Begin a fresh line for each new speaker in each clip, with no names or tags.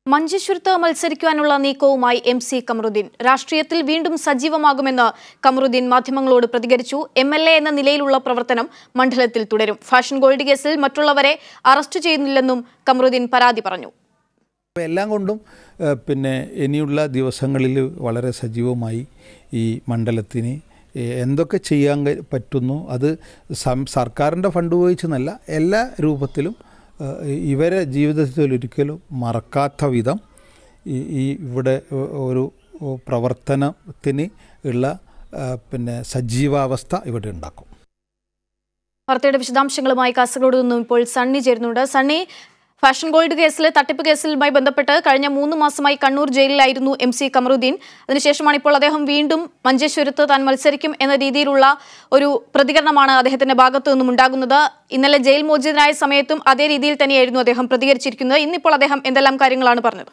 മഞ്ചേശ്വരത്ത് മത്സരിക്കുവാനുള്ള നീക്കവുമായി എം സി കമറുദ്ദീൻ രാഷ്ട്രീയത്തിൽ വീണ്ടും സജീവമാകുമെന്ന് കമറുദ്ദീൻ മാധ്യമങ്ങളോട് പ്രതികരിച്ചു എം എൽ എ എന്ന നിലയിലുള്ള പ്രവർത്തനം മണ്ഡലത്തിൽ തുടരും ഫാഷൻ ഗോൾഡ് കേസിൽ മറ്റുള്ളവരെ അറസ്റ്റ് ചെയ്യുന്നില്ലെന്നും കമറുദ്ദീൻ പരാതി പറഞ്ഞു
അപ്പോൾ എല്ലാം കൊണ്ടും ഏഹ്, പിന്നെ ഇനിയുള്ള ദിവസങ്ങളിൽ വളരെ സജീവമായി ഈ മണ്ഡലത്തിന് ഏഹ്, എന്തൊക്കെ ചെയ്യാൻ കഴി- പറ്റുന്നു അത് സം സർക്കാരിൻ്റെ ഫണ്ട് ഉപയോഗിച്ചെന്നല്ല എല്ലാ രൂപത്തിലും ഏഹ്, ഇവരെ ജീവിതത്തിൽ ഒരിക്കലും മറക്കാത്ത വിധം ഈ ഈ ഇവിടെ ഒ- ഒരു പ്രവർത്തനത്തിന് ഉള്ള ഏഹ്, പിന്നെ സജീവാവസ്ഥ ഇവിടെ ഉണ്ടാക്കും
വാർത്തയുടെ വിശദാംശങ്ങളുമായി കാസർഗോഡ് നിന്നും ഇപ്പോൾ സണ്ണി ചേരുന്നുണ്ട് സണ്ണി ഫാഷൻ ഗോൾഡ് കേസിലെ തട്ടിപ്പ് കേസിലുമായി ബന്ധപ്പെട്ട് കഴിഞ്ഞ മൂന്ന് മാസമായി കണ്ണൂർ ജയിലിലായിരുന്നു എം സി കമറുദ്ദീൻ അതിനുശേഷമാണ് ഇപ്പോൾ അദ്ദേഹം വീണ്ടും മഞ്ചേശ്വരത്ത് താൻ മത്സരിക്കും എന്ന രീതിയിലുള്ള ഒരു പ്രതികരണമാണ് അദ്ദേഹത്തിന്റെ ഭാഗത്തു നിന്നും ഉണ്ടാകുന്നത് ഇന്നലെ ജയിൽ മോചിതനായ സമയത്തും അതേ രീതിയിൽ തന്നെയായിരുന്നു അദ്ദേഹം പ്രതികരിച്ചിരിക്കുന്നത് ഇന്നിപ്പോൾ അദ്ദേഹം എന്തെല്ലാം കാര്യങ്ങളാണ് പറഞ്ഞത്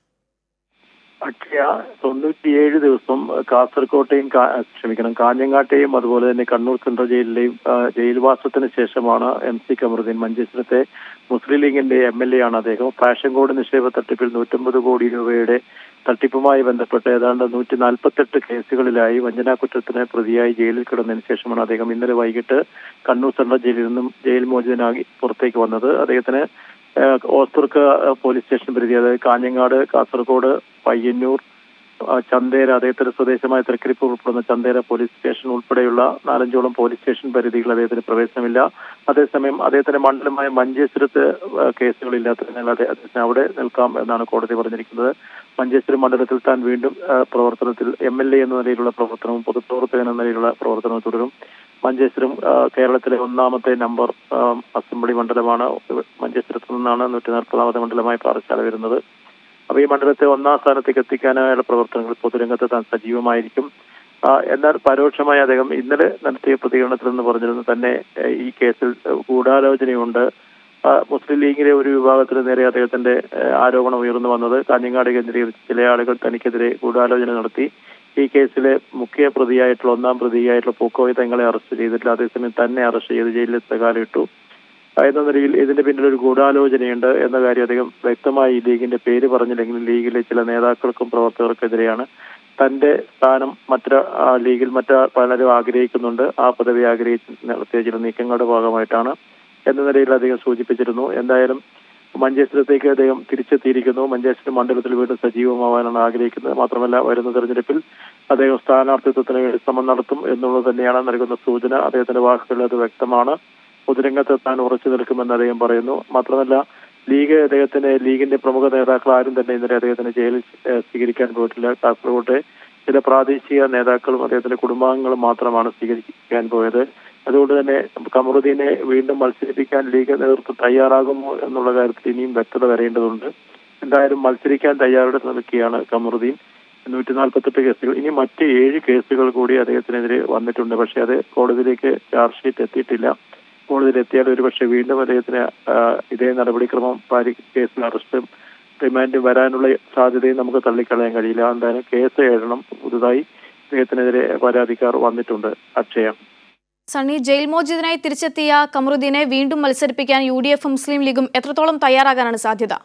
അക്ഷയ തൊണ്ണൂറ്റിയേഴ് ദിവസം കാസർകോട്ടെയും കാ- ക്ഷമിക്കണം കാഞ്ഞങ്ങാട്ടെയും അതുപോലെ തന്നെ കണ്ണൂർ സെൻട്രൽ ജയിലിലെയും ആ, ജയിൽവാസത്തിന് ശേഷമാണ് എം സി കമറുദ്ദീൻ മഞ്ചേശ്വരത്തെ മുസ്ലിം ലീഗിന്റെ എം എൽ എ ആണ് അദ്ദേഹം ഫാഷൻ കോഡ് നിക്ഷേപ തട്ടിപ്പിൽ നൂറ്റമ്പത് കോടി രൂപയുടെ തട്ടിപ്പുമായി ബന്ധപ്പെട്ട് ഏതാണ്ട് നൂറ്റി നാൽപ്പത്തെട്ട് കേസുകളിലായി വഞ്ചനാ കുറ്റത്തിന് പ്രതിയായി ജയിലിൽ കിടന്നതിന് ശേഷമാണ് അദ്ദേഹം ഇന്നലെ വൈകിട്ട് കണ്ണൂർ സെൻട്രൽ ജയിലിൽ നിന്നും ജയിൽ മോചിതനായി പുറത്തേക്ക് വന്നത് അദ്ദേഹത്തിന് ഏഹ് ഓസ്തുർക്ക് പോലീസ് സ്റ്റേഷൻ പരിധി അതായത് കാഞ്ഞങ്ങാട് കാസർഗോഡ് പയ്യന്നൂർ ആ, ചന്തേര അദ്ദേഹത്തിന്റെ സ്വദേശമായ തൃക്കരിപ്പൂർ ഉൾപ്പെടുന്ന ചന്തേര പോലീസ് സ്റ്റേഷൻ ഉൾപ്പെടെയുള്ള നാലഞ്ചോളം പോലീസ് സ്റ്റേഷൻ പരിധികൾ അദ്ദേഹത്തിന് പ്രവേശനമില്ല അതേസമയം അദ്ദേഹത്തിന്റെ മണ്ഡലമായ മഞ്ചേശ്വരത്ത് ആ, കേസുകളില്ലാത്തതിനാൽ അദ്ദേ- അദ്ദേഹത്തിന് അവിടെ നിൽക്കാം എന്നാണ് കോടതി പറഞ്ഞിരിക്കുന്നത് മഞ്ചേശ്വരം മണ്ഡലത്തിൽ താൻ വീണ്ടും ആ, പ്രവർത്തനത്തിൽ എം എൽ എ എന്ന നിലയിലുള്ള പ്രവർത്തനവും പൊതുപ്രവർത്തകൻ എന്ന നിലയിലുള്ള പ്രവർത്തനവും തുടരും മഞ്ചേശ്വരം ആ, കേരളത്തിലെ ഒന്നാമത്തെ നമ്പർ ആ, അസംബ്ലി മണ്ഡലമാണ് മഞ്ചേശ്വരത്ത് നിന്നാണ് നൂറ്റി നാൽപ്പതാമത്തെ മണ്ഡലമായി പാറശാല വരുന്നത് അപ്പൊ ഈ മണ്ഡലത്തെ ഒന്നാം സ്ഥാനത്തേക്ക് എത്തിക്കാനായുള്ള പ്രവർത്തനങ്ങൾ പൊതുരംഗത്ത് താൻ സജീവമായിരിക്കും ആ, എന്നാൽ പരോക്ഷമായി അദ്ദേഹം ഇന്നലെ നടത്തിയ പ്രതികരണത്തിൽ നിന്ന് പറഞ്ഞിരുന്നു തന്നെ ഏഹ്, ഈ കേസിൽ ഗൂഢാലോചനയുണ്ട് ആ, മുസ്ലിം ലീഗിലെ ഒരു വിഭാഗത്തിന് നേരെ അദ്ദേഹത്തിന്റെ ഏഹ്, ആരോപണം ഉയർന്നു വന്നത് കാഞ്ഞങ്ങാട് കേന്ദ്രീകരിച്ച് ചില ആളുകൾ തനിക്കെതിരെ ഗൂഢാലോചന നടത്തി ഈ കേസിലെ മുഖ്യ പ്രതിയായിട്ടുള്ള ഒന്നാം പ്രതിയായിട്ടുള്ള പൂക്കോയ് തങ്ങളെ അറസ്റ്റ് ചെയ്തിട്ടില്ല അതേസമയം തന്നെ അറസ്റ്റ് ചെയ്ത് ജയിലിൽ തകാലിട്ടു എന്ന നിലയിൽ ഇതിന്റെ പിന്നിൽ ഒരു ഗൂഢാലോചനയുണ്ട് എന്ന കാര്യം അദ്ദേഹം വ്യക്തമായി ഈ ലീഗിന്റെ പേര് പറഞ്ഞില്ലെങ്കിലും ലീഗിലെ ചില നേതാക്കൾക്കും പ്രവർത്തകർക്കെതിരെയാണ് തന്റെ സ്ഥാനം മറ്റു ആ, ലീഗിൽ മറ്റു പലരും ആഗ്രഹിക്കുന്നുണ്ട് ആ പദവി ആഗ്രഹിച്ച് നടത്തിയ ചില നീക്കങ്ങളുടെ ഭാഗമായിട്ടാണ് എന്ന നിലയിൽ അദ്ദേഹം സൂചിപ്പിച്ചിരുന്നു എന്തായാലും മഞ്ചേശ്വരത്തേക്ക് അദ്ദേഹം തിരിച്ചെത്തിയിരിക്കുന്നു മഞ്ചേശ്വരം മണ്ഡലത്തിൽ വീണ്ടും സജീവമാവാനാണ് ആഗ്രഹിക്കുന്നത് മാത്രമല്ല വരുന്ന തെരഞ്ഞെടുപ്പിൽ അദ്ദേഹം സ്ഥാനാർത്ഥിത്വത്തിന് വേണ്ടി ശ്രമം നടത്തും എന്നുള്ളത് തന്നെയാണ് നൽകുന്ന സൂചന അദ്ദേഹത്തിന്റെ വാക്കുകളിൽ അത് വ്യക്തമാണ് പൊതുരംഗത്ത് താൻ ഉറച്ചു നിൽക്കുമെന്ന് അദ്ദേഹം പറയുന്നു മാത്രമല്ല ലീഗ് അദ്ദേഹത്തിന് ലീഗിന്റെ പ്രമുഖ നേതാക്കൾ ആരും തന്നെ ഇന്നലെ അദ്ദേഹത്തിന് ജയിലിൽ ഏഹ്, സ്വീകരിക്കാൻ പോയിട്ടില്ല കാസർഗോട്ടെ ചില പ്രാദേശിക നേതാക്കളും അദ്ദേഹത്തിന്റെ കുടുംബാംഗങ്ങളും മാത്രമാണ് സ്വീകരിക്കാൻ പോയത് അതുകൊണ്ട് തന്നെ കമറുദ്ദീനെ വീണ്ടും മത്സരിപ്പിക്കാൻ ലീഗ് നേതൃത്വം തയ്യാറാകുമോ എന്നുള്ള കാര്യത്തിൽ ഇനിയും വ്യക്തത വരേണ്ടതുണ്ട് എന്തായാലും മത്സരിക്കാൻ തയ്യാറെടുത്ത് നിൽക്കുകയാണ് കമറുദ്ദീൻ നൂറ്റി നാൽപ്പത്തെട്ട് കേസുകൾ ഇനി മറ്റ് ഏഴ് കേസുകൾ കൂടി അദ്ദേഹത്തിനെതിരെ വന്നിട്ടുണ്ട് പക്ഷേ അത് കോടതിയിലേക്ക് ചാർജ് ഷീറ്റ് എത്തിയിട്ടില്ല കോടതിയിൽ എത്തിയാൽ ഒരുപക്ഷെ വീണ്ടും അദ്ദേഹത്തിന് ആ, ഇതേ നടപടിക്രമം പാലി കേസിൽ അറസ്റ്റും റിമാൻഡും വരാനുള്ള സാധ്യതയും നമുക്ക് തള്ളിക്കളയാൻ കഴിയില്ല എന്തായാലും കേസ് എഴുതണം പുതുതായി അദ്ദേഹത്തിനെതിരെ പരാതിക്കാർ വന്നിട്ടുണ്ട് അക്ഷയ
സണ്ണി ജയിൽ മോചിതനായി തിരിച്ചെത്തിയ കമറുദ്ദീനെ വീണ്ടും മത്സരിപ്പിക്കാൻ യു ഡി എഫ് മുസ്ലിം ലീഗും എത്രത്തോളം തയ്യാറാകാനാണ് സാധ്യത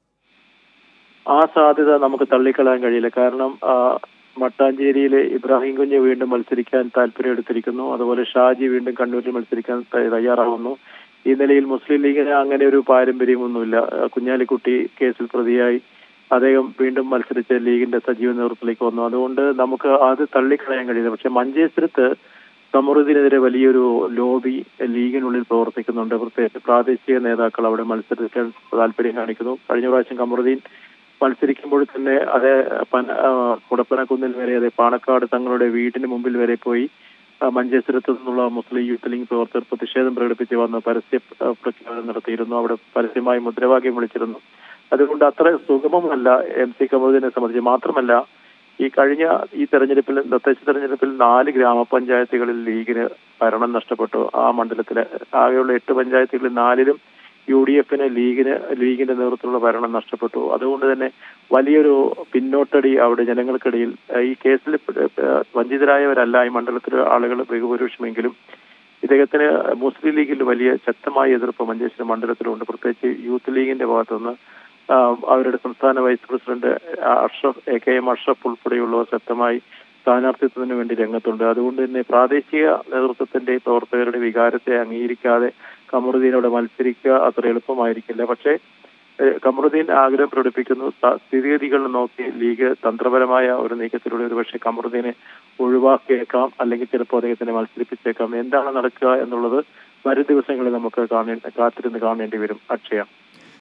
ആ സാധ്യത നമുക്ക് തള്ളിക്കളയാൻ കഴിയില്ല കാരണം ആ, മട്ടാഞ്ചേരിയിലെ ഇബ്രാഹിം കുഞ്ഞ് വീണ്ടും മത്സരിക്കാൻ താല്പര്യം എടുത്തിരിക്കുന്നു അതുപോലെ ഷാജി വീണ്ടും കണ്ണൂരിൽ മത്സരിക്കാൻ ത- തയ്യാറാവുന്നു ഈ നിലയിൽ മുസ്ലിം ലീഗിന് അങ്ങനെ ഒരു പാരമ്പര്യമൊന്നുമില്ല ആ, കുഞ്ഞാലിക്കുട്ടി കേസിൽ പ്രതിയായി അദ്ദേഹം വീണ്ടും മത്സരിച്ച് ലീഗിന്റെ സജീവ നേതൃത്വത്തിലേക്ക് വന്നു അതുകൊണ്ട് നമുക്ക് അത് തള്ളിക്കളയാൻ കഴിയില്ല പക്ഷെ മഞ്ചേശ്വരത്ത് കമറുദ്ദീനെതിരെ വലിയൊരു ലോബി ലീഗിനുള്ളിൽ പ്രവർത്തിക്കുന്നുണ്ട് പ്രത്യേകിച്ച് പ്രാദേശിക നേതാക്കൾ അവിടെ മത്സരിക്കാൻ താല്പര്യം കാണിക്കുന്നു കഴിഞ്ഞ പ്രാവശ്യം കമറുദ്ദീൻ മത്സരിക്കുമ്പോൾ തന്നെ അതേ പന ആ, കുടപ്പനക്കുന്നിൽ വരെ അതെ പാണക്കാട് തങ്ങളുടെ വീടിന് മുമ്പിൽ വരെ പോയി ആ, മഞ്ചേശ്വരത്ത് നിന്നുള്ള മുസ്ലിം യൂത്ത് ലീഗ് പ്രവർത്തകർ പ്രതിഷേധം പ്രകടിപ്പിച്ച് വന്ന് പരസ്യ ആ, പ്രഖ്യാപനം നടത്തിയിരുന്നു അവിടെ പരസ്യമായി മുദ്രാവാക്യം വിളിച്ചിരുന്നു അതുകൊണ്ട് അത്ര സുഗമമല്ല എം സി കമറുദ്ദീനെ സംബന്ധിച്ച് മാത്രമല്ല ഈ കഴിഞ്ഞ ഈ തെരഞ്ഞെടുപ്പിൽ തദ്ദേശ തെരഞ്ഞെടുപ്പിൽ നാല് ഗ്രാമപഞ്ചായത്തുകളിൽ ലീഗിന് ഭരണം നഷ്ടപ്പെട്ടു ആ മണ്ഡലത്തിലെ ആകെയുള്ള എട്ട് പഞ്ചായത്തുകളിൽ നാലിലും യു ഡി എഫിന് ലീഗിന് ലീഗിന്റെ നേതൃത്വത്തിലുള്ള ഭരണം നഷ്ടപ്പെട്ടു അതുകൊണ്ട് തന്നെ വലിയൊരു പിന്നോട്ടടി അവിടെ ജനങ്ങൾക്കിടയിൽ ഏഹ്, ഈ കേസിൽ ഏഹ്, വഞ്ചിതരായവരല്ല ഈ മണ്ഡലത്തിലെ ആളുകൾ ബഹുഭൂരിപക്ഷമെങ്കിലും ഇദ്ദേഹത്തിന് മുസ്ലിം ലീഗിൽ വലിയ ശക്തമായ എതിർപ്പ് മഞ്ചേശ്വരം മണ്ഡലത്തിലുണ്ട് പ്രത്യേകിച്ച് യൂത്ത് ലീഗിന്റെ ഭാഗത്തുനിന്ന് ആ, അവരുടെ സംസ്ഥാന vice president Ashraf A K M Ashraf ഉൾപ്പെടെയുള്ളവർ ശക്തമായി സ്ഥാനാർത്ഥിത്വത്തിന് വേണ്ടി രംഗത്തുണ്ട് അതുകൊണ്ട് തന്നെ പ്രാദേശിക നേതൃത്വത്തിന്റെ പ്രവർത്തകരുടെ വികാരത്തെ അംഗീകരിക്കാതെ കമറുദ്ദീനോട് മത്സരിക്കുക അത്ര എളുപ്പമായിരിക്കില്ല പക്ഷേ ഏഹ്, കമറുദ്ദീൻ ആഗ്രഹം പ്രകടിപ്പിക്കുന്നു സ്ഥ- സ്ഥിതിഗതികൾ നോക്കി ലീഗ് തന്ത്രപരമായ ഒരു നീക്കത്തിലൂടെ ഒരുപക്ഷെ കമറുദ്ദീനെ ഒഴിവാക്കിയേക്കാം അല്ലെങ്കിൽ ചിലപ്പോൾ അദ്ദേഹത്തിനെ മത്സരിപ്പിച്ചേക്കാം എന്താണ് നടക്കുക എന്നുള്ളത് വരും ദിവസങ്ങളിൽ നമുക്ക് കാണേ കാത്തിരുന്ന് കാണേണ്ടി വരും അക്ഷയ